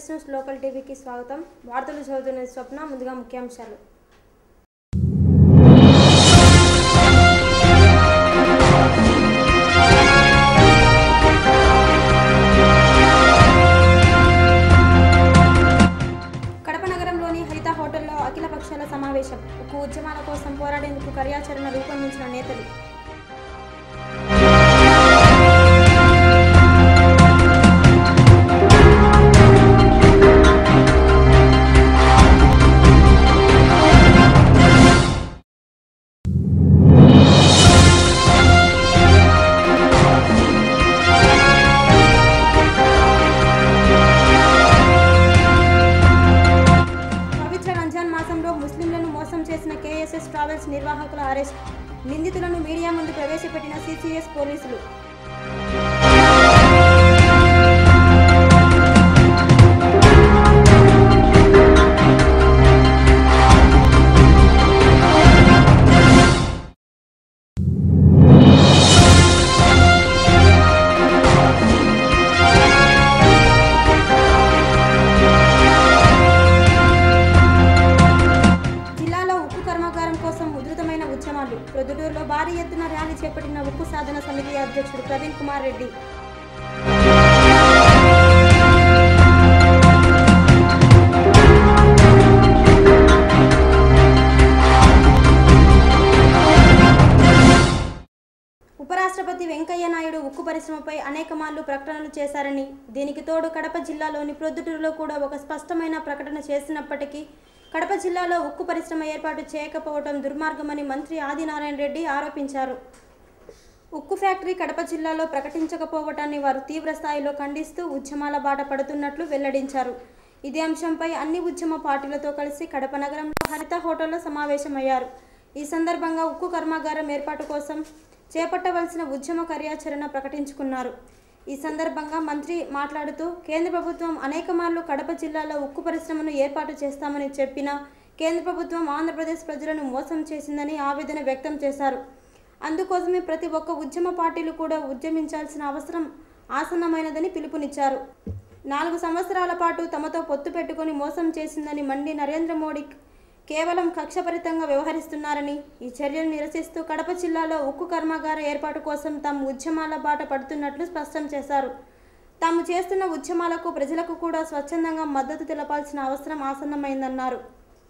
News local టీవీకి స్వాగతం వార్తలు చదువుతున్న స్వప్న ముందుగా ముఖ్యాంశాలు కడప నగరంలోని హరిత హోటల్లో అఖిల పక్షాల సమావేశం ఉక్కు ఉద్యమాల కోసం పోరాడేందుకు కార్యాచరణ రూపొందించిన నేతలు పవిత్ర రంజాన్ మాసంలో ముస్లింలను మోసం చేసిన కేఎస్ఎస్ ట్రావెల్స్ నిర్వాహకుల అరెస్ట్ నిందితులను మీడియా ముందు ప్రవేశపెట్టిన సిసిఎస్ పోలీసులు జిల్లాలో ఉక్కు కర్మాగారం కోసం ఉధృతమైన ఉద్యమాలు ప్రొద్దుటూరులో భారీ ఎత్తున ర్యాలీ చేపట్టిన ఉక్కు సాధన సమితి అధ్యక్షుడు ప్రవీణ్ కుమార్ రెడ్డి ఉపరాష్ట్రపతి వెంకయ్య నాయుడు ఉక్కు పరిశ్రమపై అనేక మార్లు ప్రకటనలు చేశారని దీనికి తోడు కడప జిల్లాలోని ప్రొద్దుటూరులో కూడా ఒక స్పష్టమైన ప్రకటన చేసినప్పటికీ కడప జిల్లాలో ఉక్కు పరిశ్రమ ఏర్పాటు చేయకపోవడం దుర్మార్గమని మంత్రి ఆదినారాయణ రెడ్డి ఆరోపించారు ఉక్కు ఫ్యాక్టరీ కడప జిల్లాలో ప్రకటించకపోవటాన్ని వారు తీవ్ర స్థాయిలో ఖండిస్తూ ఉద్యమాల బాట పడుతున్నట్లు వెల్లడించారు ఇదే అంశంపై అన్ని ఉద్యమ పార్టీలతో కలిసి కడప నగరంలో హరిత హోటల్లో సమావేశమయ్యారు ఈ సందర్భంగా ఉక్కు కర్మాగారం ఏర్పాటు కోసం చేపట్టవలసిన ఉద్యమ కార్యాచరణ ప్రకటించుకున్నారు ఈ సందర్భంగా మంత్రి మాట్లాడుతూ కేంద్ర ప్రభుత్వం అనేక మార్లు కడప జిల్లాలో ఉక్కు పరిశ్రమను ఏర్పాటు చేస్తామని చెప్పినా కేంద్ర ప్రభుత్వం ఆంధ్రప్రదేశ్ ప్రజలను మోసం చేసిందని ఆవేదన వ్యక్తం చేశారు అందుకోసమే ప్రతి ఒక్క ఉద్యమ పార్టీలు కూడా ఉద్యమించాల్సిన అవసరం ఆసన్నమైనదని పిలుపునిచ్చారు నాలుగు సంవత్సరాల పాటు తమతో పొత్తు పెట్టుకొని మోసం చేసిందని మండి నరేంద్ర మోడీ కేవలం కక్షపరితంగా వ్యవహరిస్తున్నారని ఈ చర్యలు నిరసిస్తూ కడప జిల్లాలో ఉక్కు కర్మాగార ఏర్పాటు కోసం తాము ఉద్యమాల బాట పడుతున్నట్లు స్పష్టం చేశారు తాము చేస్తున్న ఉద్యమాలకు ప్రజలకు కూడా స్వచ్ఛందంగా మద్దతు తెలపాల్సిన అవసరం ఆసన్నమైందన్నారు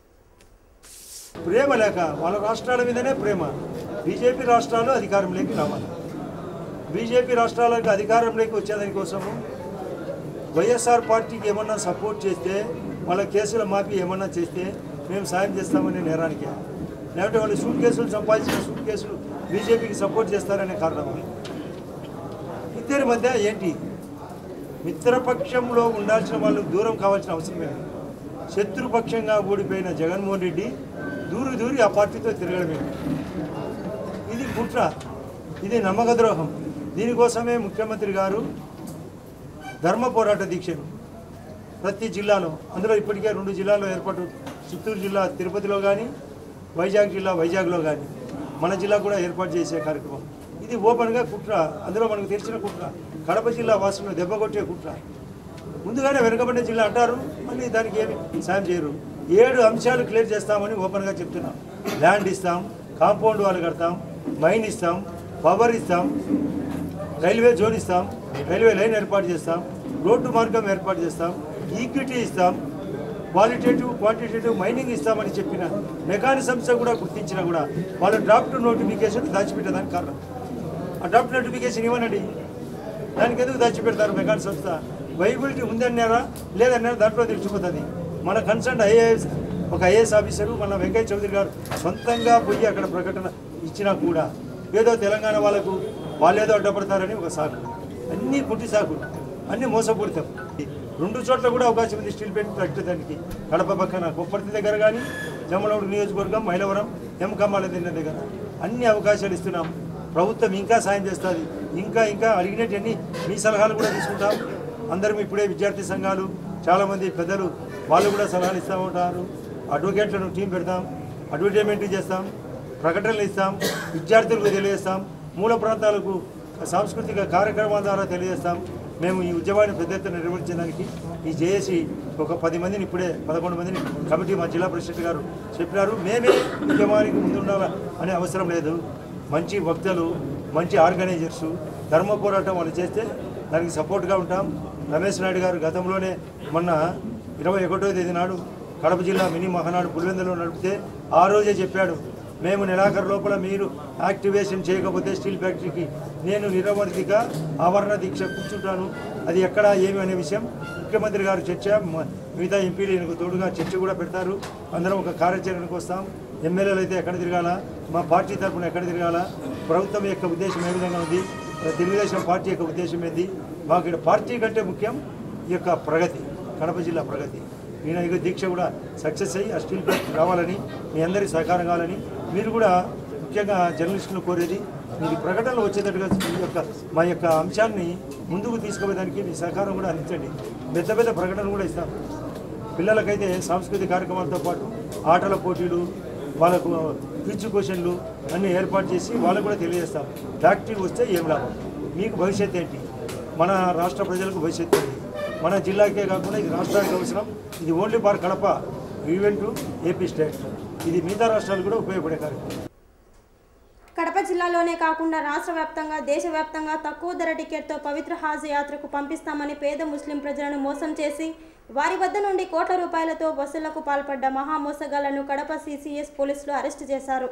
ప్రేమ లేక వాళ్ళ రాష్ట్రాల మీదనే ప్రేమ బీజేపీ రాష్ట్రాలు అధికారంలోకి రావాలి బీజేపీ రాష్ట్రాలకు అధికారంలోకి వచ్చేదాని కోసము వైఎస్ఆర్ పార్టీకి ఏమన్నా సపోర్ట్ చేస్తే వాళ్ళ కేసుల మాఫీ ఏమన్నా చేస్తే మేము సాయం చేస్తామనే నేరానికి లేకపోతే వాళ్ళు సూట్ కేసులు సంపాదించిన సూట్ కేసులు బీజేపీకి సపోర్ట్ చేస్తారనే కారణం ఇద్దరి మధ్య ఏంటి మిత్రపక్షంలో ఉండాల్సిన వాళ్ళు దూరం కావాల్సిన అవసరం లేదు శత్రుపక్షంగా ఓడిపోయిన జగన్మోహన్ రెడ్డి దూరి దూరి ఆ పార్టీతో తిరగడమే ఇది కుట్ర ఇది నమ్మకద్రోహం దీనికోసమే ముఖ్యమంత్రి గారు ధర్మ పోరాట దీక్షను ప్రతి జిల్లాలో అందులో ఇప్పటికే రెండు జిల్లాల్లో ఏర్పాటు చిత్తూరు జిల్లా తిరుపతిలో కానీ వైజాగ్ జిల్లా వైజాగ్లో కానీ మన జిల్లా కూడా ఏర్పాటు చేసే కార్యక్రమం ఇది ఓపెన్గా కుట్ర అందులో మనకు తెలిసిన కుట్ర కడప జిల్లా వాసులను దెబ్బకొట్టే కుట్ర ముందుగానే వెనుకబడిన జిల్లా అంటారు మళ్ళీ దానికి ఏమి సాయం చేయరు ఏడు అంశాలు క్లియర్ చేస్తామని ఓపెన్గా చెప్తున్నాం ల్యాండ్ ఇస్తాం కాంపౌండ్ వాళ్ళు కడతాం మైన్ ఇస్తాం పవర్ ఇస్తాం రైల్వే జోన్ ఇస్తాం రైల్వే లైన్ ఏర్పాటు చేస్తాం రోడ్డు మార్గం ఏర్పాటు చేస్తాం ఈక్విటీ ఇస్తాం క్వాలిటేటివ్ క్వాంటిటేటివ్ మైనింగ్ ఇస్తామని చెప్పిన మెకానిజమ్స్ కూడా గుర్తించినా కూడా వాళ్ళ డ్రాఫ్ట్ నోటిఫికేషన్ దాచిపెట్టేదానికి కారణం ఆ డ్రాఫ్ట్ నోటిఫికేషన్ ఇవ్వనండి దానికి ఎందుకు దాచిపెడతారు మెకాన్ సంస్థ వైబిలిటీ ఉందన్నారా లేదన్నారా దాంట్లో తెలిసిపోతుంది మన కన్సర్న్ ఐఏఎస్ ఒక ఐఏఎస్ ఆఫీసరు మన వెంకయ్య చౌదరి గారు సొంతంగా పోయి అక్కడ ప్రకటన ఇచ్చినా కూడా ఏదో తెలంగాణ వాళ్ళకు వాళ్ళు ఏదో అడ్డపడతారని ఒక సాకు అన్నీ పుట్టి సాకులు అన్నీ మోసపూరితం రెండు చోట్ల కూడా అవకాశం ఉంది స్టీల్ ప్లాంట్ కట్టడానికి కడప పక్కన కొప్పర్తి దగ్గర కానీ జమ్మలమూడు నియోజకవర్గం మైలవరం ఎం కమ్మాల దిన్న దగ్గర అన్ని అవకాశాలు ఇస్తున్నాం ప్రభుత్వం ఇంకా సాయం చేస్తుంది ఇంకా ఇంకా అడిగినట్టన్ని మీ సలహాలు కూడా తీసుకుంటాం అందరం ఇప్పుడే విద్యార్థి సంఘాలు చాలామంది పెద్దలు వాళ్ళు కూడా సలహాలు ఇస్తూ ఉంటారు అడ్వకేట్లను టీం పెడతాం అడ్వర్టైజ్మెంట్ చేస్తాం ప్రకటనలు ఇస్తాం విద్యార్థులకు తెలియజేస్తాం మూల ప్రాంతాలకు సాంస్కృతిక కార్యక్రమాల ద్వారా తెలియజేస్తాం మేము ఈ ఉద్యమాన్ని పెద్ద ఎత్తున నిర్వహించడానికి ఈ జేఏసీ ఒక పది మందిని ఇప్పుడే పదకొండు మందిని కమిటీ మా జిల్లా ప్రెసిడెంట్ గారు చెప్పినారు మేమే ఉద్యమానికి ముందుండాలా అనే అవసరం లేదు మంచి వక్తలు మంచి ఆర్గనైజర్సు ధర్మ పోరాటం వాళ్ళు చేస్తే దానికి సపోర్ట్గా ఉంటాం రమేష్ నాయుడు గారు గతంలోనే మొన్న ఇరవై ఒకటో తేదీ నాడు కడప జిల్లా మినీ మహానాడు పులివెందులో నడిపితే ఆ రోజే చెప్పాడు మేము నెలాఖరు లోపల మీరు యాక్టివేషన్ చేయకపోతే స్టీల్ ఫ్యాక్టరీకి నేను నిరవధిక ఆవరణ దీక్ష కూర్చుంటాను అది ఎక్కడ ఏమి అనే విషయం ముఖ్యమంత్రి గారు చర్చ మ- మిగతా ఎంపీలు ఈయనకు తోడుగా చర్చ కూడా పెడతారు అందరం ఒక కార్యాచరణకు వస్తాం ఎమ్మెల్యేలు అయితే ఎక్కడ తిరగాల మా పార్టీ తరఫున ఎక్కడ తిరగాల ప్రభుత్వం యొక్క ఉద్దేశం ఏ విధంగా ఉంది తెలుగుదేశం పార్టీ యొక్క ఉద్దేశం ఏంది మాకు ఇక్కడ పార్టీ కంటే ముఖ్యం ఈ యొక్క ప్రగతి కడప జిల్లా ప్రగతి ఈయన యొక్క దీక్ష కూడా సక్సెస్ అయ్యి ఆ స్టీల్ ఫ్యాక్టరీ రావాలని మీ అందరి సహకారం కావాలని మీరు కూడా ముఖ్యంగా జర్నలిస్టులు కోరేది మీరు ప్రకటనలు వచ్చేటట్టుగా ఈ యొక్క మా యొక్క అంశాన్ని ముందుకు తీసుకుపోయేదానికి మీ సహకారం కూడా అందించండి పెద్ద పెద్ద ప్రకటనలు కూడా ఇస్తాం పిల్లలకైతే సాంస్కృతిక కార్యక్రమాలతో పాటు ఆటల పోటీలు వాళ్ళకు క్విజ్ క్వశ్చన్లు అన్నీ ఏర్పాటు చేసి వాళ్ళకు కూడా తెలియజేస్తాం ఫ్యాక్టరీ వస్తే ఏం లాభం మీకు భవిష్యత్తు ఏంటి మన రాష్ట్ర ప్రజలకు భవిష్యత్తు ఏంటి మన జిల్లాకే కాకుండా ఇది రాష్ట్రానికి అవసరం ఇది only for Kadapa event AP state ఇది మిగతా రాష్ట్రాలు కూడా ఉపయోగపడే కార్యక్రమం కడప జిల్లాలోనే కాకుండా రాష్ట్ర వ్యాప్తంగా దేశవ్యాప్తంగా తక్కువ ధర టికెట్తో పవిత్ర హాజ్ యాత్రకు పంపిస్తామని పేద ముస్లిం ప్రజలను మోసం చేసి వారి వద్ద నుండి కోట్ల రూపాయలతో వసూళ్లకు పాల్పడ్డ మహా మోసగాళ్లను కడప సీసీఎస్ పోలీసులు అరెస్టు చేశారు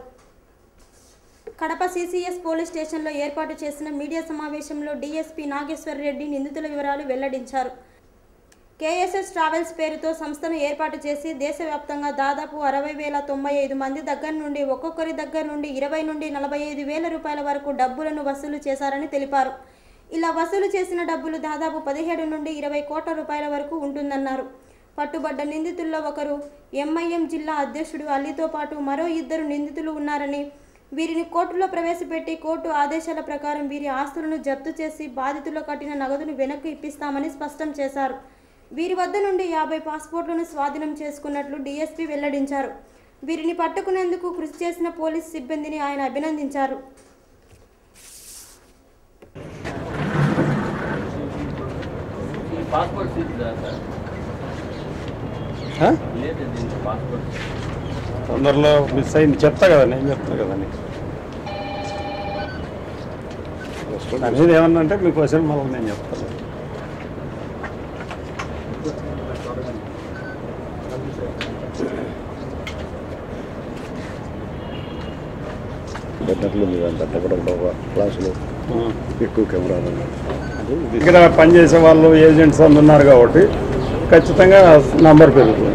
కడప సీసీఎస్ పోలీస్ స్టేషన్లో ఏర్పాటు చేసిన మీడియా సమావేశంలో డీఎస్పీ నాగేశ్వర్ రెడ్డి నిందితుల వివరాలు వెల్లడించారు కేఎస్ఎస్ ట్రావెల్స్ పేరుతో సంస్థను ఏర్పాటు చేసి దేశవ్యాప్తంగా దాదాపు అరవై వేల తొంభై ఐదు మంది దగ్గర నుండి ఒక్కొక్కరి దగ్గర నుండి ఇరవై నుండి నలభై ఐదు వేల రూపాయల వరకు డబ్బులను వసూలు చేశారని తెలిపారు ఇలా వసూలు చేసిన డబ్బులు దాదాపు పదిహేడు నుండి ఇరవై కోట్ల రూపాయల వరకు ఉంటుందన్నారు పట్టుబడ్డ నిందితుల్లో ఒకరు ఎంఐఎం జిల్లా అధ్యక్షుడు అలీతో పాటు మరో ఇద్దరు నిందితులు ఉన్నారని వీరిని కోర్టులో ప్రవేశపెట్టి కోర్టు ఆదేశాల ప్రకారం వీరి ఆస్తులను జప్తు చేసి బాధితులు కట్టిన నగదును వెనక్కి ఇప్పిస్తామని స్పష్టం చేశారు వీరి వద్ద నుండి యాభై పాస్పోర్ట్లను స్వాధీనం చేసుకున్నట్లు డీఎస్పీ వెల్లడించారు వీరిని పట్టుకునేందుకు కృషి చేసిన పోలీస్ సిబ్బందిని ఆయన అభినందించారు ఈ పాస్పోర్ట్ సీట్దా సార్ ఆ? లేదు దీనికి పాస్పోర్ట్ తొందరలో మిస్ అయింది చెప్తా కదా నేను చెప్తా కదా నీకు అనేది ఏమన్నా అంటే మీ క్వశ్చన్ మళ్ళీ నేను చెప్తాను పెట్టినట్లుంది ఇదంతా టపటపట క్లాసులు ఎక్కువ కెమెరాలు ఇక్కడ పనిచేసే వాళ్ళు ఏజెంట్స్ అందరు ఉన్నారు కాబట్టి ఖచ్చితంగా నంబర్ పెరుగుతుంది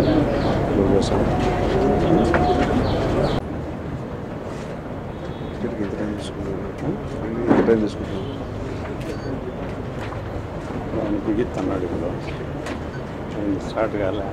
ఇంత టైం తీసుకుంటాం ఇంత టైం తీసుకుంటాం ఆయన బిగిస్తున్నాడు ఇప్పుడు ఆయన స్టార్ట్ కాలే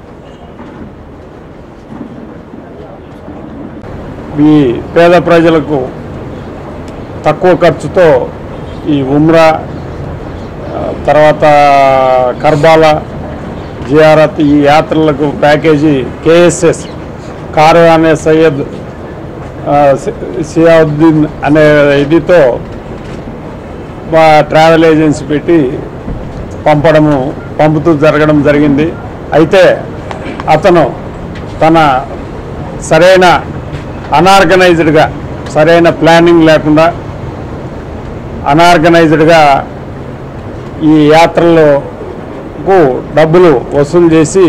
ఈ పేద ప్రజలకు తక్కువ ఖర్చుతో ఈ ఉమ్రా ఆ, తర్వాత కర్బాలా జియారత్ ఈ యాత్రలకు ప్యాకేజీ కేఎస్ఎస్ కారు అనే సయ్యద్ ఆ, సి- సియావుద్దీన్ అనే ఇదితో మా ట్రావెల్ ఏజెన్సీ పెట్టి పంపడము పంపుతూ జరగడం జరిగింది అయితే అతను తన సరైన అనార్గనైజ్డ్గా సరైన ప్లానింగ్ లేకుండా అనార్గనైజ్డ్గా ఈ యాత్రలకు డబ్బులు వసూలు చేసి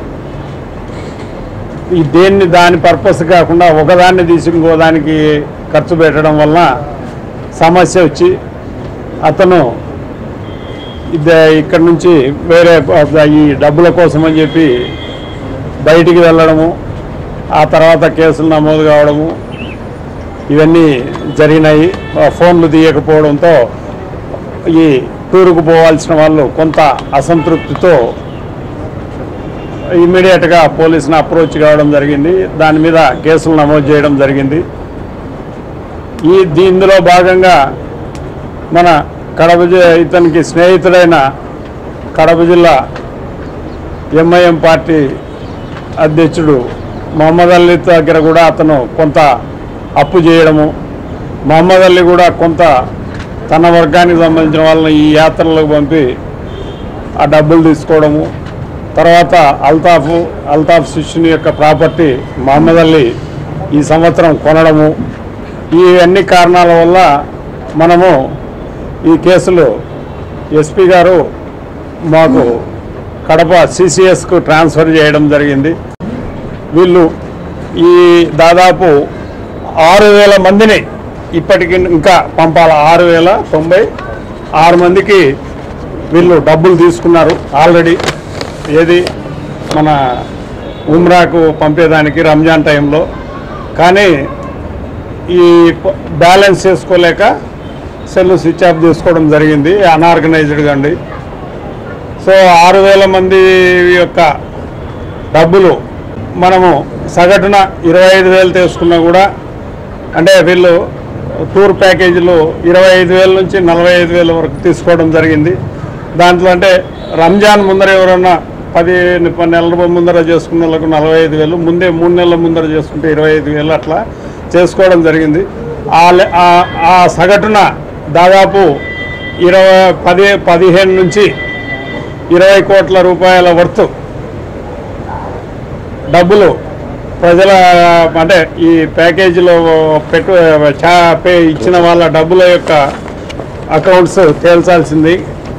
ఈ దేన్ని దాని పర్పస్ కాకుండా ఒకదాన్ని తీసి ఇంకో దానికి ఖర్చు పెట్టడం వలన సమస్య వచ్చి అతను ఇది ఇక్కడ నుంచి వేరే ఈ డబ్బుల కోసం అని చెప్పి బయటికి వెళ్ళడము ఆ తర్వాత కేసులు నమోదు కావడము ఇవన్నీ జరిగినాయి ఆ ఫోన్లు తీయకపోవడంతో ఈ టూరుకు పోవాల్సిన వాళ్ళు కొంత అసంతృప్తితో ఇమ్మీడియట్గా పోలీసుని అప్రోచ్ కావడం జరిగింది దాని మీద కేసులు నమోదు చేయడం జరిగింది ఈ దీనిలో భాగంగా మన కడప జి- ఇతనికి స్నేహితుడైన కడప జిల్లా ఎంఐఎం పార్టీ అధ్యక్షుడు మహమ్మద్ అలీ దగ్గర కూడా అతను కొంత అప్పు చేయడము మహమ్మద్ అలీ కూడా కొంత తన వర్గానికి సంబంధించిన వాళ్ళని ఈ యాత్రలకు పంపి ఆ డబ్బులు తీసుకోవడము తర్వాత అల్తాఫ్ అల్తాఫ్ శిష్యుని యొక్క ప్రాపర్టీ మహమ్మద్ అలీ ఈ సంవత్సరం కొనడము ఈ అన్ని కారణాల వల్ల మనము ఈ కేసులు ఎస్పీ గారు మాకు కడప సిసిఎస్కు ట్రాన్స్ఫర్ చేయడం జరిగింది వీళ్ళు ఈ దాదాపు ఆరు వేల మందిని ఇప్పటికి ఇంకా పంపాలి ఆరు వేల తొంభై ఆరు మందికి వీళ్ళు డబ్బులు తీసుకున్నారు ఆల్రెడీ ఏది మన ఉమ్రాకు పంపేదానికి రంజాన్ టైంలో కానీ ఈ ప- బ్యాలెన్స్ చేసుకోలేక సెల్ స్విచ్ ఆఫ్ చేసుకోవడం జరిగింది అన్ఆర్గనైజ్డ్గా అండి సో ఆరు వేల మంది యొక్క డబ్బులు మనము సగటున ఇరవై ఐదు వేలు తీసుకున్నా కూడా అంటే వీళ్ళు టూర్ ప్యాకేజీలు ఇరవై ఐదు వేల నుంచి నలభై ఐదు వేల వరకు తీసుకోవడం జరిగింది దాంట్లో అంటే రంజాన్ ముందర ఎవరన్నా పది పది నెలల ముందర చేసుకున్న వాళ్ళకు నలభై ఐదు వేలు ముందే మూడు నెలల ముందర చేసుకుంటే ఇరవై ఐదు వేలు అట్లా చేసుకోవడం జరిగింది ఆ లె- ఆ- ఆ సగటున దాదాపు ఇరవై పది పదిహేను నుంచి ఇరవై కోట్ల రూపాయల వర్త్ డబ్బులు ప్రజల అంటే ఈ ప్యాకేజీలో పెట్టు చా పే ఇచ్చిన వాళ్ళ డబ్బుల యొక్క అకౌంట్స్ తేల్చాల్సింది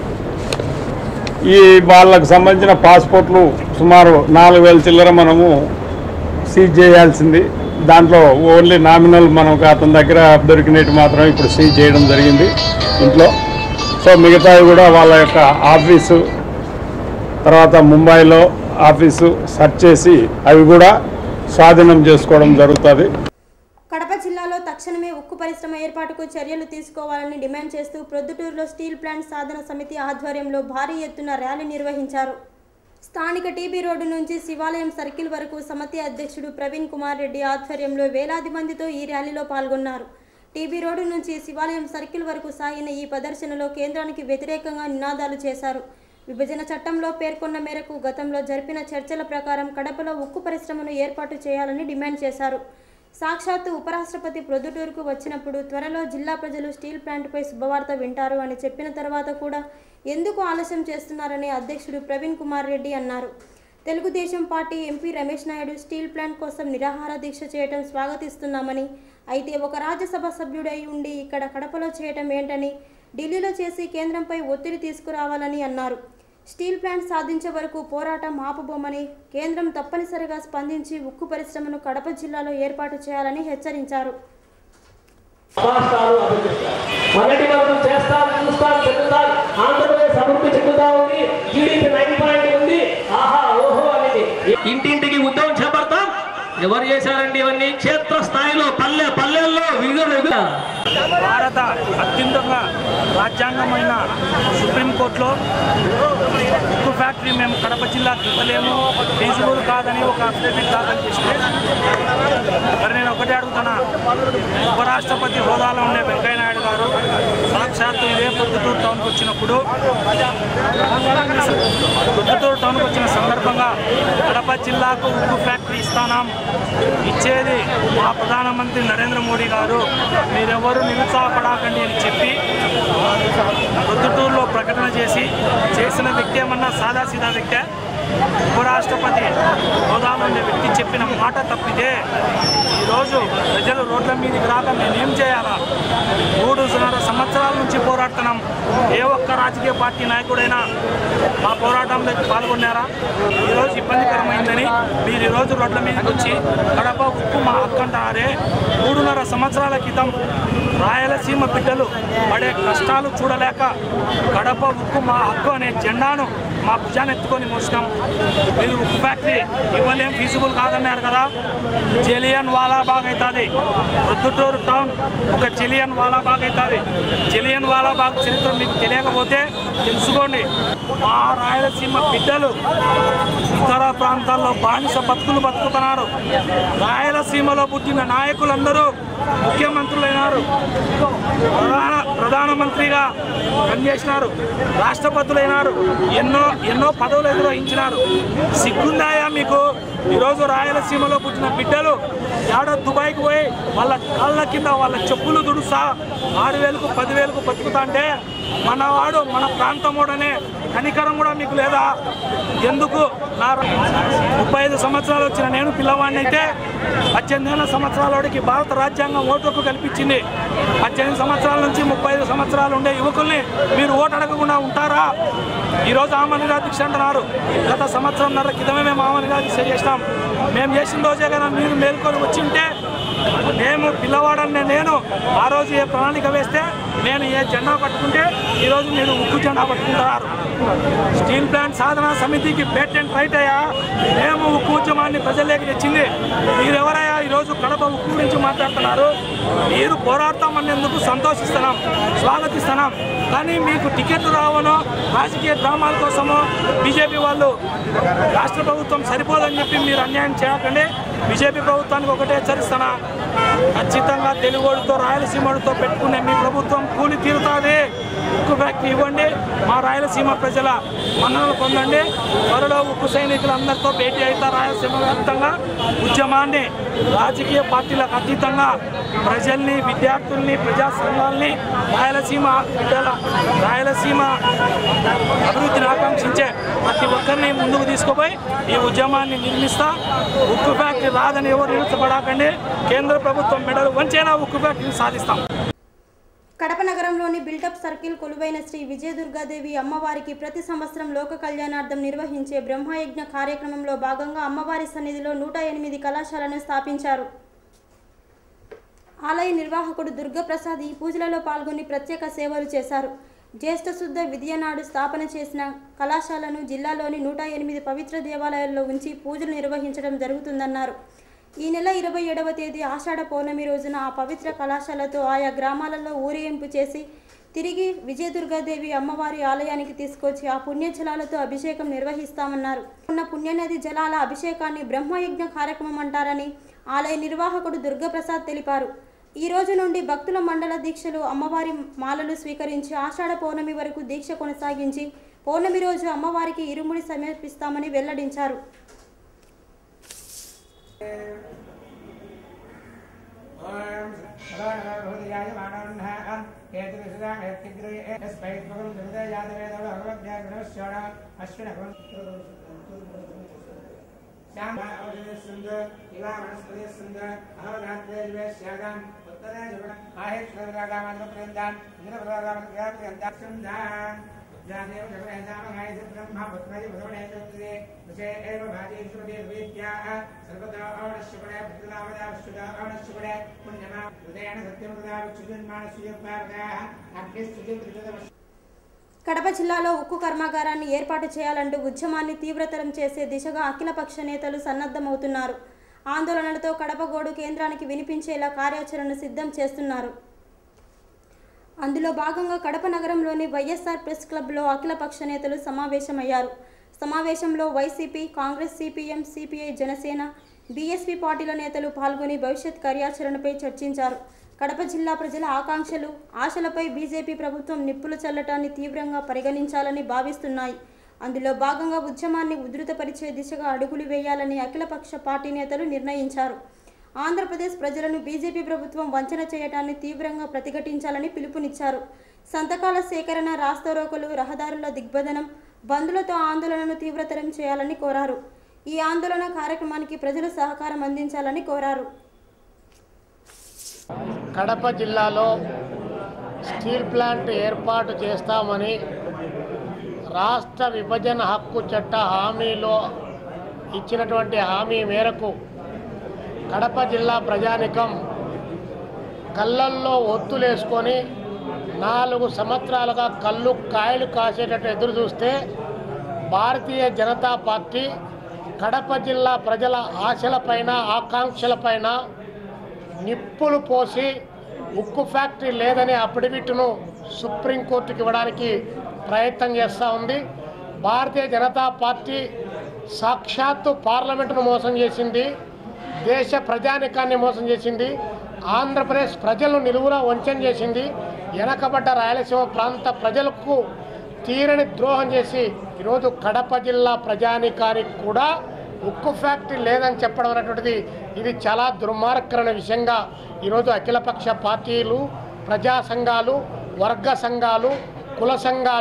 ఈ వాళ్ళకు సంబంధించిన పాస్పోర్ట్లు సుమారు నాలుగు వేల చిల్లర మనము సీజ్ చేయాల్సింది దాంట్లో ఓన్లీ నామినల్ మనకు అతని దగ్గర దొరికినట్టు మాత్రం ఇప్పుడు సీజ్ చేయడం జరిగింది ఇంట్లో సో మిగతావి కూడా వాళ్ళ యొక్క ఆఫీసు తర్వాత ముంబైలో ఆఫీసు సెర్చ్ చేసి అవి కూడా స్వాధీనం చేసుకోవడం జరుగుతుంది కడప జిల్లాలో తక్షణమే ఉక్కు పరిశ్రమ ఏర్పాటుకు చర్యలు తీసుకోవాలని డిమాండ్ చేస్తూ ప్రొద్దుటూరులో స్టీల్ ప్లాంట్ సాధన సమితి ఆధ్వర్యంలో భారీ ఎత్తున ర్యాలీ నిర్వహించారు స్థానిక టీబీ రోడ్డు నుంచి శివాలయం సర్కిల్ వరకు సమితి అధ్యక్షుడు ప్రవీణ్ కుమార్ రెడ్డి ఆధ్వర్యంలో వేలాది మందితో ఈ ర్యాలీలో పాల్గొన్నారు టీబీ రోడ్డు నుంచి శివాలయం సర్కిల్ వరకు సాగిన ఈ ప్రదర్శనలో కేంద్రానికి వ్యతిరేకంగా నినాదాలు చేశారు విభజన చట్టంలో పేర్కొన్న మేరకు గతంలో జరిపిన చర్చల ప్రకారం కడపలో ఉక్కు పరిశ్రమను ఏర్పాటు చేయాలని డిమాండ్ చేశారు సాక్షాత్తు ఉపరాష్ట్రపతి ప్రొద్దుటూరుకు వచ్చినప్పుడు త్వరలో జిల్లా ప్రజలు స్టీల్ ప్లాంట్పై శుభవార్త వింటారు అని చెప్పిన తర్వాత కూడా ఎందుకు ఆలస్యం చేస్తున్నారని అధ్యక్షుడు ప్రవీణ్ కుమార్ రెడ్డి అన్నారు Telugu Desam party MP Ramesh Naidu steel plant కోసం నిరాహార దీక్ష చేయటం స్వాగతిస్తున్నామని అయితే ఒక రాజ్యసభ సభ్యుడై ఉండి ఇక్కడ కడపలో చేయటం ఏంటని ఢిల్లీలో చేసి కేంద్రంపై ఒత్తిడి తీసుకురావాలని అన్నారు స్టీల్ ప్లాంట్ సాధించే వరకు పోరాటం ఆపబోమని కేంద్రం తప్పనిసరిగా స్పందించి ఉక్కు పరిశ్రమను కడప జిల్లాలో ఏర్పాటు చేయాలని హెచ్చరించారు రాష్ట్రాలు అభివృద్ధిస్తారు మొదటి వరకు చేస్తారు చూస్తారు చెందుతారు ఆంధ్రప్రదేశ్ అభివృద్ధి చెందుతా ఉంది జీడీపీ నైన్ పాయింట్ ఉంది ఆహా ఓహో అనేది ఇంటింటికి ఉద్యోగం చేపడతాం ఎవరు చేశారండి ఇవన్నీ క్షేత్ర స్థాయిలో పల్లె పల్లెల్లో వివిధ వివిధ భారత అత్యున్నతంగా రాజ్యాంగమైన సుప్రీంకోర్టులో ఉక్కు ఫ్యాక్టరీ మేము కడప జిల్లాకు ఇవ్వలేము ఫీజిబుల్ కాదని ఒక అఫిడవిట్ దాఖలు చేస్తే మరి నేను ఒకటే అడుగుతున్నా ఉపరాష్ట్రపతి హోదాలో ఉండే వెంకయ్య నాయుడు గారు సాక్షాత్తు ఇదే పొద్దుటూరు టౌన్కి వచ్చినప్పుడు పొద్దుటూరు టౌన్కి వచ్చిన సందర్భంగా కడప జిల్లాకు ఉక్కు ఫ్యాక్టరీ ఇస్తానాం ఇచ్చేది మా ప్రధానమంత్రి నరేంద్ర మోడీ గారు మీరెవరు నిరుత్సాహపడకండి అని చెప్పి పొద్దుటూరులో ప్రకటన చేసి చేసిన వ్యక్తి ఏమన్నా సాదాసీదా వ్యక్తే ఉపరాష్ట్రపతి హోదాలో ఉండే వ్యక్తి చెప్పిన మాట తప్పితే ఈరోజు ప్రజలు రోడ్ల మీదకి రాక మేమేం చేయాలా మూడున్నర సంవత్సరాల నుంచి పోరాడుతున్నాం ఏ ఒక్క రాజకీయ పార్టీ నాయకుడైనా మా పోరాటంలో పాల్గొన్నారా ఈరోజు ఇబ్బందికరమైందని మీరు ఈరోజు రోడ్ల మీదకి వచ్చి కడప ఉక్కు మా హక్కు అంటారే మూడున్నర సంవత్సరాల క్రితం రాయలసీమ బిడ్డలు పడే కష్టాలు చూడలేక కడప ఉక్కు మా హక్కు అనే జెండాను మా భుజాన్ని ఎత్తుకొని మోసినాం మీరు ఉక్కు ఫ్యాక్టరీ ఇవ్వలేం ఫీజిబుల్ కాదన్నారు కదా జలియన్ వాలా బాగ్ అవుతుంది ప్రొద్దుటూరు టౌన్ ఒక జలియన్ వాలా బాగ్ అవుతుంది జలియన్ వాలా బాగ్ చరిత్ర మీకు తెలియకపోతే తెలుసుకోండి మా రాయలసీమ బిడ్డలు ఇతర ప్రాంతాల్లో బానిస బతుకులు బతుకుతున్నారు రాయలసీమలో పుట్టిన నాయకులందరూ ముఖ్యమంత్రులైనారు ప్రధాన ప్రధానమంత్రిగా పనిచేసినారు రాష్ట్రపతులైనారు ఎన్నో ఎన్నో పదవులు ఎదురవహించినారు సిగ్గుందాయా మీకు ఈరోజు రాయలసీమలో పుట్టిన బిడ్డలు ఏడో దుబాయ్కి పోయి వాళ్ళ కాళ్ళ కింద వాళ్ళ చెప్పులు దుడుసా ఆరు వేలకు పదివేలకు బతుకుతా అంటే మనవాడు మన ప్రాంతమోడనే కనికరం కూడా మీకు లేదా ఎందుకు నా ముప్పై ఐదు సంవత్సరాలు వచ్చిన నేను పిల్లవాడిని అయితే పద్దెనిమిది ఏళ్ళ సంవత్సరాలకి భారత రాజ్యాంగం ఓటు హక్కు కల్పించింది పద్దెనిమిది సంవత్సరాల నుంచి ముప్పై ఐదు సంవత్సరాలు ఉండే యువకుల్ని మీరు ఓటు అడగకుండా ఉంటారా ఈరోజు ఆమనిగా దీక్ష అంటున్నారు గత సంవత్సరంన్నర క్రితమే మేము ఆమనిగా దీక్ష చేసినాం మేము చేసిన రోజే కదా మీరు మేల్కొని వచ్చింటే మేము పిల్లవాడని నేను ఆ రోజు ఏ ప్రణాళిక వేస్తే నేను ఏ జెండా పట్టుకుంటే ఈరోజు మీరు ఉక్కు జెండా పట్టుకుంటారు స్టీల్ ప్లాంట్ సాధన సమితికి పేటెంట్ రైట్ అయ్యా మేము ఉక్కు ఉద్యమాన్ని ప్రజల్లోకి తెచ్చింది మీరెవరయ్యా ఈరోజు కడప ఉక్కు గురించి మాట్లాడుతున్నారు మీరు పోరాడతామన్నందుకు సంతోషిస్తున్నాం స్వాగతిస్తున్నాం కానీ మీకు టికెట్లు రావనో రాజకీయ డ్రామాల కోసమో బీజేపీ వాళ్ళు రాష్ట్ర ప్రభుత్వం సరిపోదని చెప్పి మీరు అన్యాయం చేయకండి బీజేపీ ప్రభుత్వానికి ఒకటే హెచ్చరిస్తున్నా ఖచ్చితంగా తెలుగోడితో రాయలసీమడితో పెట్టుకునే మీ ప్రభుత్వం కూలి తీరుతుంది ఉక్కు ఫ్యాక్టరీ ఇవ్వండి మా రాయలసీమ ప్రజల మన్ననలు పొందండి త్వరలో ఉక్కు సైనికులందరితో భేటీ అయితే రాయలసీమ వ్యాప్తంగా ఉద్యమాన్ని రాజకీయ పార్టీలకు అతీతంగా ప్రజల్ని విద్యార్థుల్ని ప్రజా సంఘాలని రాయలసీమ బిడ్డల రాయలసీమ అభివృద్ధిని ఆకాంక్షించే ప్రతి ఒక్కరిని ముందుకు తీసుకుపోయి ఈ ఉద్యమాన్ని నిర్మిస్తా ఉక్కు ఫ్యాక్టరీ రాదని ఎవరు నిలుచబడకండి కేంద్ర ప్రభుత్వం మెడలు వంచైనా ఉక్కు ఫ్యాక్టరీని సాధిస్తాం కడప నగరంలోని బిల్టప్ సర్కిల్ కొలువైన శ్రీ విజయదుర్గాదేవి అమ్మవారికి ప్రతి సంవత్సరం లోక కళ్యాణార్థం నిర్వహించే బ్రహ్మయజ్ఞ కార్యక్రమంలో భాగంగా అమ్మవారి సన్నిధిలో నూట ఎనిమిది కళాశాలను స్థాపించారు ఆలయ నిర్వాహకుడు దుర్గప్రసాద్ ఈ పూజలలో పాల్గొని ప్రత్యేక సేవలు చేశారు జ్యేష్ఠ శుద్ధ విద్య నాడు స్థాపన చేసిన కళాశాలను జిల్లాలోని నూట ఎనిమిది పవిత్ర దేవాలయాల్లో ఉంచి పూజలు నిర్వహించడం జరుగుతుందన్నారు ఈ నెల ఇరవై ఏడవ తేదీ ఆషాఢ పౌర్ణమి రోజున ఆ పవిత్ర కళాశాలతో ఆయా గ్రామాలలో ఊరేగింపు చేసి తిరిగి విజయదుర్గాదేవి అమ్మవారి ఆలయానికి తీసుకొచ్చి ఆ పుణ్యజలాలతో అభిషేకం నిర్వహిస్తామన్నారు ఉన్న పుణ్యనది జలాల అభిషేకాన్ని బ్రహ్మయజ్ఞ కార్యక్రమం అంటారని ఆలయ నిర్వాహకుడు దుర్గప్రసాద్ తెలిపారు ఈ రోజు నుండి భక్తుల మండల దీక్షలు అమ్మవారి మాలలు స్వీకరించి ఆషాఢ పౌర్ణమి వరకు దీక్ష కొనసాగించి పౌర్ణమి రోజు అమ్మవారికి ఇరుముడి సమర్పిస్తామని వెల్లడించారు కడప జిల్లాలో ఉక్కు కర్మాగారాన్ని ఏర్పాటు చేయాలంటూ ఉద్యమాన్ని తీవ్రతరం చేసే దిశగా అఖిలపక్ష నేతలు సన్నద్ధమవుతున్నారు ఆందోళనలతో కడప గోడు కేంద్రానికి వినిపించేలా కార్యాచరణ సిద్ధం చేస్తున్నారు అందులో భాగంగా కడప నగరంలోని వైఎస్ఆర్ ప్రెస్ క్లబ్లో అఖిలపక్ష నేతలు సమావేశమయ్యారు సమావేశంలో YCP Congress CPM CPI Janasena BSP పార్టీల నేతలు పాల్గొని భవిష్యత్ కార్యాచరణపై చర్చించారు కడప జిల్లా ప్రజల ఆకాంక్షలు ఆశలపై బీజేపీ ప్రభుత్వం నిప్పులు చల్లటాన్ని తీవ్రంగా పరిగణించాలని భావిస్తున్నాయి అందులో భాగంగా ఉద్యమాన్ని ఉధృతపరిచే దిశగా అడుగులు వేయాలని అఖిలపక్ష పార్టీ నేతలు నిర్ణయించారు ఆంధ్రప్రదేశ్ ప్రజలను బీజేపీ ప్రభుత్వం వంచన చేయటాన్ని తీవ్రంగా ప్రతిఘటించాలని పిలుపునిచ్చారు సంతకాల సేకరణ రాస్తారోకలు రహదారుల దిగ్బంధనం బంధులతో ఆందోళనను తీవ్రతరం చేయాలని కోరారు ఈ ఆందోళన కార్యక్రమానికి ప్రజలు సహకారం అందించాలని కోరారు కడప జిల్లాలో స్టీల్ ప్లాంట్ ఏర్పాటు చేస్తామని రాష్ట్ర విభజన హక్కు చట్ట హామీలో ఇచ్చినటువంటి హామీ మేరకు కడప జిల్లా ప్రజానికం కళ్ళల్లో ఒత్తులేసుకొని నాలుగు సంవత్సరాలుగా కళ్ళు కాయలు కాసేటట్టు ఎదురు చూస్తే భారతీయ జనతా పార్టీ కడప జిల్లా ప్రజల ఆశలపైన ఆకాంక్షలపైన నిప్పులు పోసి ఉక్కు ఫ్యాక్టరీ లేదనే అఫిడవిట్ను సుప్రీంకోర్టుకి ఇవ్వడానికి ప్రయత్నం చేస్తూ ఉంది భారతీయ జనతా పార్టీ సాక్షాత్తు పార్లమెంటును మోసం చేసింది దేశ ప్రజానికాన్ని మోసం చేసింది ఆంధ్రప్రదేశ్ ప్రజలను నిలువున వంచన చేసింది వెనకబడ్డ రాయలసీమ ప్రాంత ప్రజలకు తీరని ద్రోహం చేసి ఈరోజు కడప జిల్లా ప్రజానికానికి కూడా ఉక్కు ఫ్యాక్టరీ లేదని చెప్పడం అనేటువంటిది ఇది చాలా దుర్మార్గకరమైన విషయంగా ఈరోజు అఖిలపక్ష పార్టీలు ప్రజా సంఘాలు వర్గ సంఘాలు కుల సంఘాలు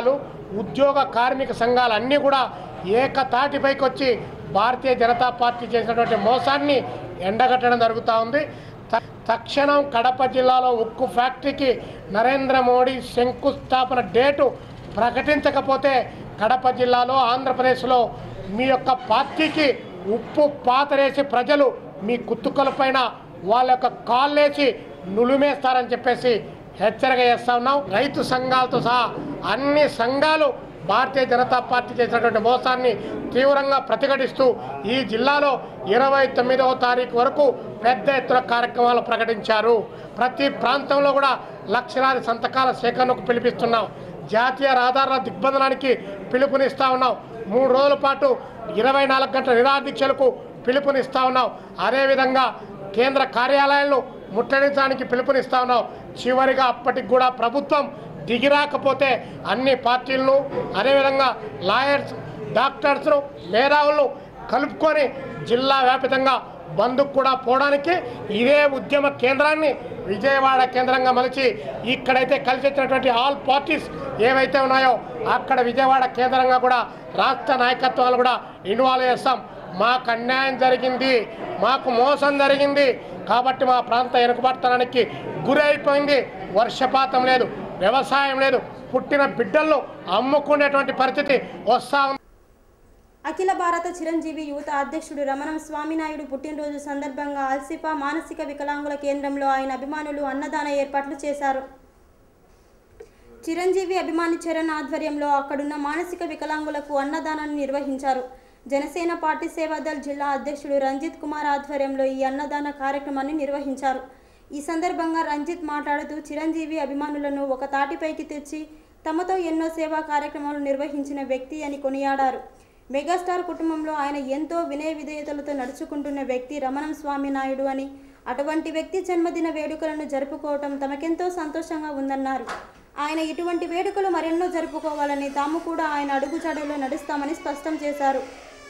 ఉద్యోగ కార్మిక సంఘాలన్నీ కూడా ఏకతాటిపైకి వచ్చి భారతీయ జనతా పార్టీ చేసినటువంటి మోసాన్ని ఎండగట్టడం జరుగుతూ ఉంది త- తక్షణం కడప జిల్లాలో ఉక్కు ఫ్యాక్టరీకి నరేంద్ర మోడీ శంకుస్థాపన డేటు ప్రకటించకపోతే కడప జిల్లాలో ఆంధ్రప్రదేశ్లో మీ యొక్క పార్టీకి ఉప్పు పాతరేసి ప్రజలు మీ కుత్తుకలపైన వాళ్ళ యొక్క కాళ్ళేసి నులిమేస్తారని చెప్పేసి హెచ్చరిక చేస్తా ఉన్నాం రైతు సంఘాలతో సహా అన్ని సంఘాలు భారతీయ జనతా పార్టీ చేసినటువంటి మోసాన్ని తీవ్రంగా ప్రతిఘటిస్తూ ఈ జిల్లాలో ఇరవై తొమ్మిదవ తారీఖు వరకు పెద్ద ఎత్తున కార్యక్రమాలు ప్రకటించారు ప్రతి ప్రాంతంలో కూడా లక్షలాది సంతకాల సేకరణకు పిలిపిస్తున్నాం జాతీయ రహదారుల దిగ్బంధనానికి పిలుపునిస్తా ఉన్నాం మూడు రోజుల పాటు ఇరవై నాలుగు గంటల నిరాదీక్షలకు పిలుపునిస్తా ఉన్నాం అదేవిధంగా కేంద్ర కార్యాలయాలను ముట్టడించడానికి పిలుపునిస్తా ఉన్నాం చివరిగా అప్పటికి కూడా ప్రభుత్వం దిగిరాకపోతే అన్ని పార్టీలను అదేవిధంగా లాయర్స్ డాక్టర్స్ను మేధావులను కలుపుకొని జిల్లా వ్యాపితంగా బంధుకు కూడా పోవడానికి ఇదే ఉద్యమ కేంద్రాన్ని విజయవాడ కేంద్రంగా మలిచి ఇక్కడైతే కలిసి వచ్చినటువంటి ఆల్ పార్టీస్ ఏవైతే ఉన్నాయో అక్కడ విజయవాడ కేంద్రంగా కూడా రాష్ట్ర నాయకత్వాలు కూడా ఇన్వాల్వ్ చేస్తాం మాకు అన్యాయం జరిగింది మాకు మోసం జరిగింది కాబట్టి మా ప్రాంత వెనుకబడతనానికి గురి అయిపోయింది వర్షపాతం లేదు వ్యవసాయం లేదు పుట్టిన బిడ్డలను అమ్ముకునేటువంటి పరిస్థితి వస్తా ఉంది అఖిల భారత చిరంజీవి యువత అధ్యక్షుడు రమణం స్వామినాయుడు పుట్టినరోజు సందర్భంగా అల్సిపా మానసిక వికలాంగుల కేంద్రంలో ఆయన అభిమానులు అన్నదాన ఏర్పాట్లు చేశారు చిరంజీవి అభిమాని చరణ్ ఆధ్వర్యంలో అక్కడున్న మానసిక వికలాంగులకు అన్నదానాన్ని నిర్వహించారు జనసేన పార్టీ సేవాదల్ జిల్లా అధ్యక్షుడు రంజిత్ కుమార్ ఆధ్వర్యంలో ఈ అన్నదాన కార్యక్రమాన్ని నిర్వహించారు ఈ సందర్భంగా రంజిత్ మాట్లాడుతూ చిరంజీవి అభిమానులను ఒక తాటిపైకి తెచ్చి తమతో ఎన్నో సేవా కార్యక్రమాలు నిర్వహించిన వ్యక్తి అని కొనియాడారు మెగాస్టార్ కుటుంబంలో ఆయన ఎంతో వినయ విధేయతలతో నడుచుకుంటున్న వ్యక్తి రమణం స్వామి నాయుడు అని అటువంటి వ్యక్తి జన్మదిన వేడుకలను జరుపుకోవటం తమకెంతో సంతోషంగా ఉందన్నారు ఆయన ఇటువంటి వేడుకలు మరెన్నో జరుపుకోవాలని తాము కూడా ఆయన అడుగుజాడలో నడుస్తామని స్పష్టం చేశారు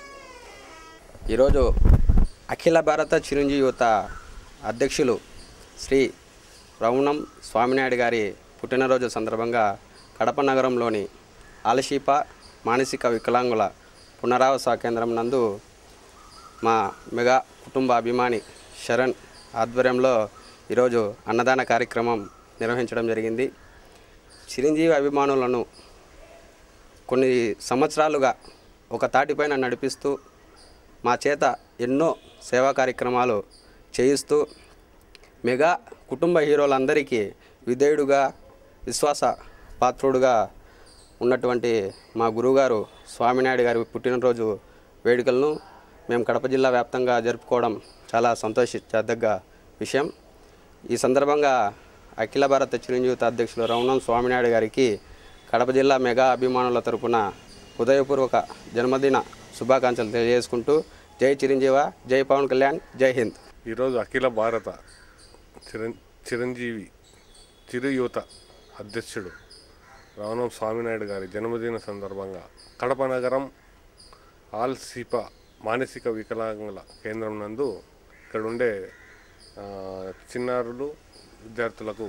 ఈరోజు అఖిల భారత చిరంజీవి యువత అధ్యక్షులు శ్రీ రమణం స్వామినాయుడు గారి పుట్టినరోజు సందర్భంగా కడప నగరంలోని ఆలషీప మానసిక వికలాంగుల పునరావాస కేంద్రం నందు మా మెగా కుటుంబ అభిమాని శరణ్ ఆధ్వర్యంలో ఈరోజు అన్నదాన కార్యక్రమం నిర్వహించడం జరిగింది చిరంజీవి అభిమానులను కొన్ని సంవత్సరాలుగా ఒక తాటిపైన నడిపిస్తూ మా చేత ఎన్నో సేవా కార్యక్రమాలు చేయిస్తూ మెగా కుటుంబ హీరోలందరికీ విధేయుడుగా విశ్వాస పాత్రుడుగా ఉన్నటువంటి మా గురువుగారు స్వామినాయుడు గారి పుట్టినరోజు వేడుకలను మేము కడప జిల్లా వ్యాప్తంగా జరుపుకోవడం చాలా సంతోషించదగ్గ విషయం ఈ సందర్భంగా అఖిల భారత చిరంజీవిత అధ్యక్షులు రమణం స్వామినాయుడు గారికి కడప జిల్లా మెగా అభిమానుల తరపున హృదయపూర్వక జన్మదిన శుభాకాంక్షలు తెలియజేసుకుంటూ జై చిరంజీవ జై పవన్ కళ్యాణ్ జై హింద్ ఈరోజు అఖిల భారత చిరం చిరంజీవి చిరు యువత అధ్యక్షుడు రవణం స్వామినాయుడు గారి జన్మదిన సందర్భంగా కడప నగరం ఆల్ సీపా మానసిక వికలాంగుల కేంద్రం నందు ఇక్కడ ఉండే ఆ, చిన్నారులు విద్యార్థులకు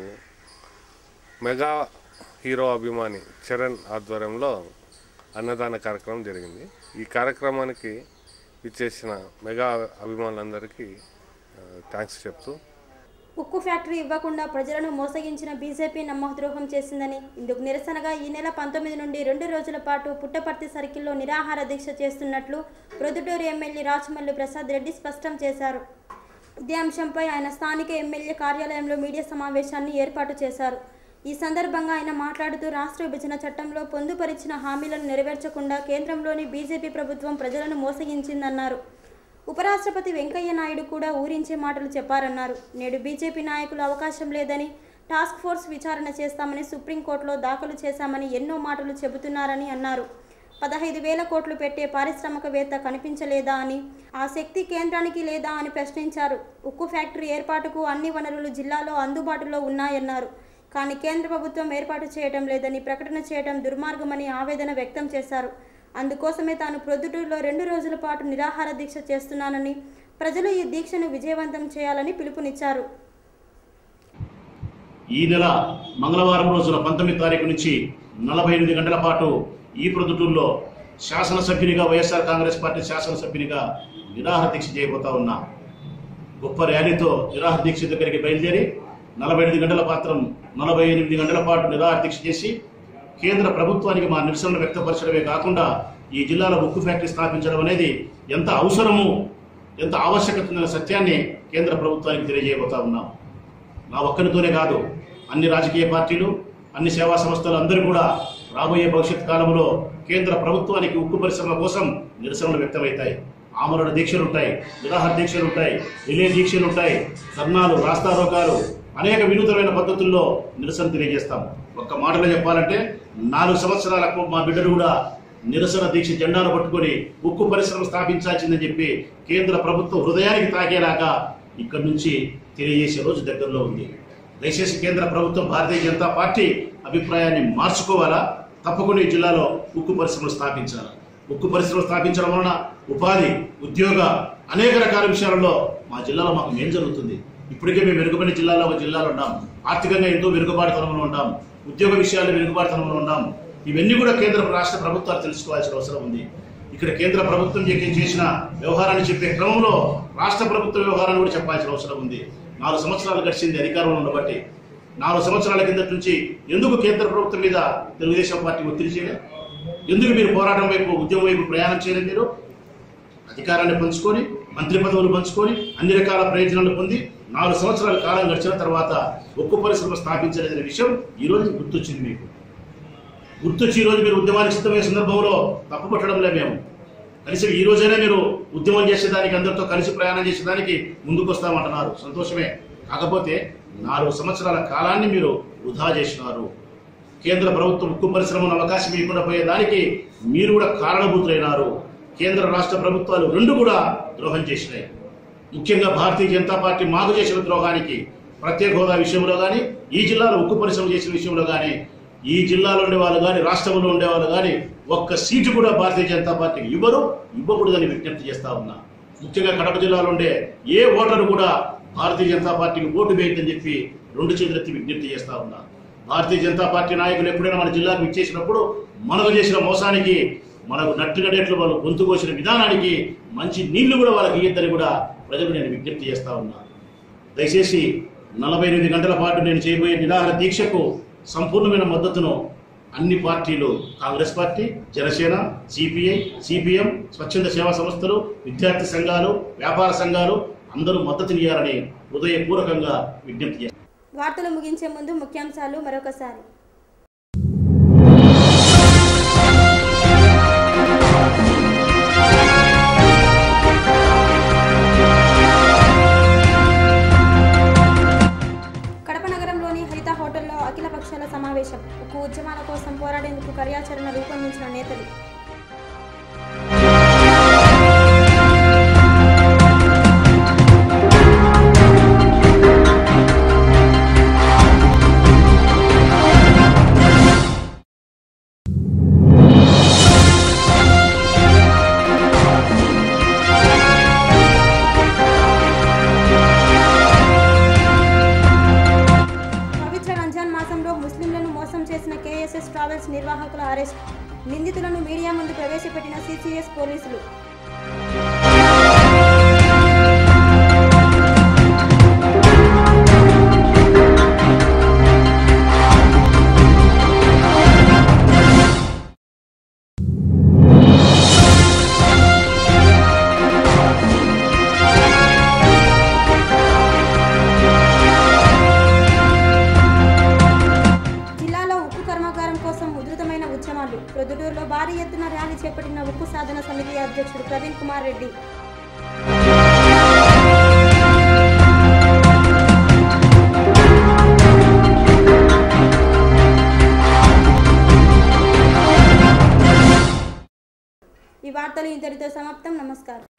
మెగా హీరో అభిమాని చరణ్ ఆధ్వర్యంలో అన్నదాన కార్యక్రమం జరిగింది ఈ కార్యక్రమానికి ఇచ్చేసిన మెగా అభిమానులందరికీ థ్యాంక్స్ చెప్తూ ఉక్కు ఫ్యాక్టరీ ఇవ్వకుండా ప్రజలను మోసగించిన బీజేపీ నమ్మద్రోహం చేసిందని ఇందుకు నిరసనగా ఈ నెల పంతొమ్మిది నుండి రెండు రోజుల పాటు పుట్టపర్తి సర్కిల్లో నిరాహార దీక్ష చేస్తున్నట్లు ప్రొద్దుటూరు ఎమ్మెల్యే రాచమల్లి ప్రసాద్ రెడ్డి స్పష్టం చేశారు ఇదే అంశంపై ఆయన స్థానిక ఎమ్మెల్యే కార్యాలయంలో మీడియా సమావేశాన్ని ఏర్పాటు చేశారు ఈ సందర్భంగా ఆయన మాట్లాడుతూ రాష్ట్ర విభజన చట్టంలో పొందుపరిచిన హామీలను నెరవేర్చకుండా కేంద్రంలోని బీజేపీ ప్రభుత్వం ప్రజలను మోసగించిందన్నారు ఉపరాష్ట్రపతి వెంకయ్య నాయుడు కూడా ఊరించే మాటలు చెప్పారన్నారు నేడు బీజేపీ నాయకులు అవకాశం లేదని టాస్క్ ఫోర్స్ విచారణ చేస్తామని సుప్రీంకోర్టులో దాఖలు చేశామని ఎన్నో మాటలు చెబుతున్నారని అన్నారు పదహైదు వేల కోట్లు పెట్టే పారిశ్రామికవేత్త కనిపించలేదా అని ఆ శక్తి కేంద్రానికి లేదా అని ప్రశ్నించారు ఉక్కు ఫ్యాక్టరీ ఏర్పాటుకు అన్ని వనరులు జిల్లాలో అందుబాటులో ఉన్నాయన్నారు కానీ కేంద్ర ప్రభుత్వం ఏర్పాటు చేయడం లేదని ప్రకటన చేయడం దుర్మార్గమని ఆవేదన వ్యక్తం చేశారు అందుకోసమే తాను ప్రొద్దుటూరులో రెండు రోజుల పాటు నిరాహార దీక్ష చేస్తున్నానని ప్రజలు ఈ దీక్షను విజయవంతం చేయాలని పిలుపునిచ్చారు ఈ నెల మంగళవారం రోజున పంతొమ్మిది తారీఖు నుంచి నలభై ఎనిమిది గంటల పాటు ఈ ప్రొద్దుటూరులో శాసనసభ్యునిగా వైఎస్ఆర్ కాంగ్రెస్ పార్టీ శాసనసభ్యునిగా నిరాహార దీక్ష చేయబోతా ఉన్నా గొప్ప ర్యాలీతో నిరాహార దీక్ష దగ్గరికి బయలుదేరి నలభై ఎనిమిది గంటల పాత్రం నలభై ఎనిమిది గంటల పాటు నిరాహార దీక్ష చేసి కేంద్ర ప్రభుత్వానికి మా నిరసనలు వ్యక్తపరచడమే కాకుండా ఈ జిల్లాలో ఉక్కు ఫ్యాక్టరీ స్థాపించడం అనేది ఎంత అవసరము ఎంత ఆవశ్యకత ఉందనే సత్యాన్ని కేంద్ర ప్రభుత్వానికి తెలియజేయబోతా ఉన్నాం నా ఒక్కరితోనే కాదు అన్ని రాజకీయ పార్టీలు అన్ని సేవా సంస్థలు అందరూ కూడా రాబోయే భవిష్యత్ కాలంలో కేంద్ర ప్రభుత్వానికి ఉక్కు పరిశ్రమ కోసం నిరసనలు వ్యక్తమవుతాయి ఆమరణ దీక్షలు ఉంటాయి నిరాహార దీక్షలు ఉంటాయి రిలే దీక్షలు ఉంటాయి ధర్నాలు రాస్తారోకాలు అనేక వినూతనమైన పద్ధతుల్లో నిరసన తెలియజేస్తాం ఒక్క మాటలో చెప్పాలంటే నాలుగు సంవత్సరాలకు మా బిడ్డలు కూడా నిరసన దీక్ష జెండాను పట్టుకొని ఉక్కు పరిశ్రమ స్థాపించాల్సిందని చెప్పి కేంద్ర ప్రభుత్వం హృదయానికి తాకేలాగా ఇక్కడి నుంచి తెలియజేసే రోజు దగ్గరలో ఉంది దయచేసి కేంద్ర ప్రభుత్వం భారతీయ జనతా పార్టీ అభిప్రాయాన్ని మార్చుకోవాలా తప్పకుండా ఈ జిల్లాలో ఉక్కు పరిశ్రమలు స్థాపించాలి ఉక్కు పరిశ్రమలు స్థాపించడం వలన ఉపాధి ఉద్యోగ అనేక రకాల విషయాలలో మా జిల్లాలో మాకు మేలు జరుగుతుంది ఇప్పటికే మేము వెనుకబడిన జిల్లాలో ఒక జిల్లాలో ఉన్నాం ఆర్థికంగా ఎంతో వెనుకబాటుతనంలో ఉన్నాం ఉద్యోగ విషయాల్లో వెనుకబాటుతనంలో ఉన్నాం ఇవన్నీ కూడా కేంద్ర రాష్ట్ర ప్రభుత్వాలు తెలుసుకోవాల్సిన అవసరం ఉంది ఇక్కడ కేంద్ర ప్రభుత్వం చే- చేసిన వ్యవహారాన్ని చెప్పే క్రమంలో రాష్ట్ర ప్రభుత్వ వ్యవహారాన్ని కూడా చెప్పాల్సిన అవసరం ఉంది నాలుగు సంవత్సరాలు గడిచింది అధికారంలో ఉండబట్టి నాలుగు సంవత్సరాల కిందటి నుంచి ఎందుకు కేంద్ర ప్రభుత్వం మీద తెలుగుదేశం పార్టీ ఒత్తిడి చేయలేదు ఎందుకు మీరు పోరాటం వైపు ఉద్యమం వైపు ప్రయాణం చేయలేదు మీరు అధికారాన్ని పంచుకొని మంత్రి పదవులు పంచుకొని అన్ని రకాల ప్రయోజనాలు పొంది నాలుగు సంవత్సరాల కాలం గడిచిన తర్వాత ఉక్కు పరిశ్రమ స్థాపించలేదనే విషయం ఈ రోజు గుర్తొచ్చింది మీకు గుర్తొచ్చి ఈ రోజు మీరు ఉద్యమానికి సిద్ధమయ్యే సందర్భంలో తప్పుపట్టడంలే మేము కలిసి ఈ రోజైనా మీరు ఉద్యమం చేసేదానికి అందరితో కలిసి ప్రయాణం చేసేదానికి ముందుకు వస్తామంటున్నారు సంతోషమే కాకపోతే నాలుగు సంవత్సరాల కాలాన్ని మీరు వృధా చేసినారు కేంద్ర ప్రభుత్వం ఉక్కు పరిశ్రమను అవకాశం ఇవ్వకుండా పోయేదానికి మీరు కూడా కారణభూతులైనారు కేంద్ర రాష్ట్ర ప్రభుత్వాలు రెండు కూడా ద్రోహం చేసినాయి ముఖ్యంగా భారతీయ జనతా పార్టీ మాకు చేసిన ద్రోహానికి ప్రత్యేక హోదా విషయంలో కానీ ఈ జిల్లాలో ఉక్కు పరిశ్రమ చేసిన విషయంలో కానీ ఈ జిల్లాలో ఉండే వాళ్ళు కానీ రాష్ట్రంలో ఉండే వాళ్ళు కానీ ఒక్క సీటు కూడా భారతీయ జనతా పార్టీకి ఇవ్వరు ఇవ్వకూడదని విజ్ఞప్తి చేస్తా ఉన్నా ముఖ్యంగా కడప జిల్లాలో ఉండే ఏ ఓటరు కూడా భారతీయ జనతా పార్టీకి ఓటు వేయద్దని చెప్పి రెండు చేతులెత్తి విజ్ఞప్తి చేస్తా ఉన్నా భారతీయ జనతా పార్టీ నాయకులు ఎప్పుడైనా మన జిల్లాకు ఇచ్చేసినప్పుడు మనకు చేసిన మోసానికి మనకు నట్టుగడేట్లు వాళ్ళు గొంతు కోసిన విధానానికి మంచి నీళ్లు కూడా వాళ్ళకి ఇయ్యద్దని కూడా ప్రజలు నేను విజ్ఞప్తి చేస్తా ఉన్నా దయచేసి నలభై ఎనిమిది గంటల పాటు నేను చేయబోయే నిరాహార దీక్షకు సంపూర్ణమైన మద్దతును అన్ని పార్టీలు Congress party Janasena CPI CPM స్వచ్ఛంద సేవా సంస్థలు విద్యార్థి సంఘాలు వ్యాపార సంఘాలు అందరూ మద్దతునియ్యాలని హృదయపూర్వకంగా విజ్ఞప్తి చేస్తాను వార్తలు ముగించే ముందు ముఖ్యాంశాలు మరొకసారి కడప నగరంలోని హరిత హోటల్లో అఖిల పక్షాల సమావేశం ఒక ఉద్యమాల కోసం పోరాడేందుకు కార్యాచరణ రూపొందించిన నేతలు పవిత్ర రంజాన్ మాసంలో ముస్లింలను మోసం చేసిన కేఎస్ఎస్ ట్రావెల్స్ నిర్వాహకుల అరెస్ట్ నిందితులను మీడియా ముందు ప్రవేశపెట్టిన సిసిఎస్ పోలీసులు జిల్లాలో ఉక్కు కర్మాగారం కోసం ఉధృతమైన ఉద్యమాలు ప్రొద్దుటూరులో భారీ ఎత్తున ర్యాలీ చేపట్టిన ఉక్కు సాధన సమితి అధ్యక్షుడు ప్రవీణ్ కుమార్ రెడ్డి ఈ వార్తలు ఇంతటితో సమాప్తం నమస్కారం